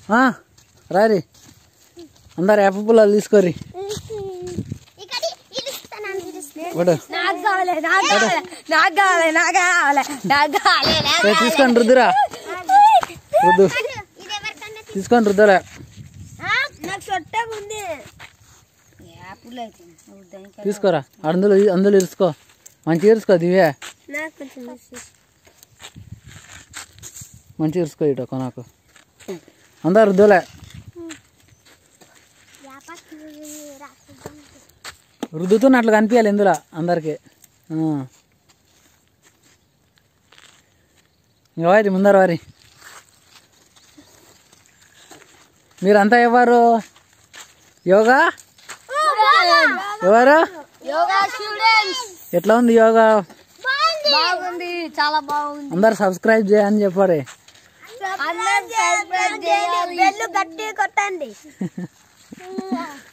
ఆ, రారి అందరు వేప పుల్లలు తీసుకోరి ఇక్కడ ఇలుస్తాను ఇలుస్తాను ఒకటి నాకు కావాలి నాకు కావాలి నాకు కావాలి నాకు కావాలి నాకు కావాలి నాకు ఏ, తీసుకోండి రుద్దురా రుద్దు ఇది ఎవరికన్నా తీసుకోండి రుద్దురా నాకు సొట్టగా ఉంది యాపిల్ అయితే దానికి తీసుకోరా అందులో అందులో ఇరుసుకో మంచిగా ఇరుసుకో దివ్య నాకు కొంచెం మంచిగా ఇరుసుకో ఇట కొనాకు అందరు రుద్దులే రుద్దుతున్నట్లు కనిపించాలి ఇందులో అందరికి ఇంకా వారి ముందర వారి మీరంతా ఎవరు యోగా ఎవరు యోగా స్టూడెంట్స్ ఎట్లా ఉంది యోగా బాగుంది చాలా బాగుంది అందరు సబ్స్క్రైబ్ చేయని చెప్పారు అందరం సబ్స్క్రైబ్ చేయాలి బెల్లు గట్టి కొట్టండి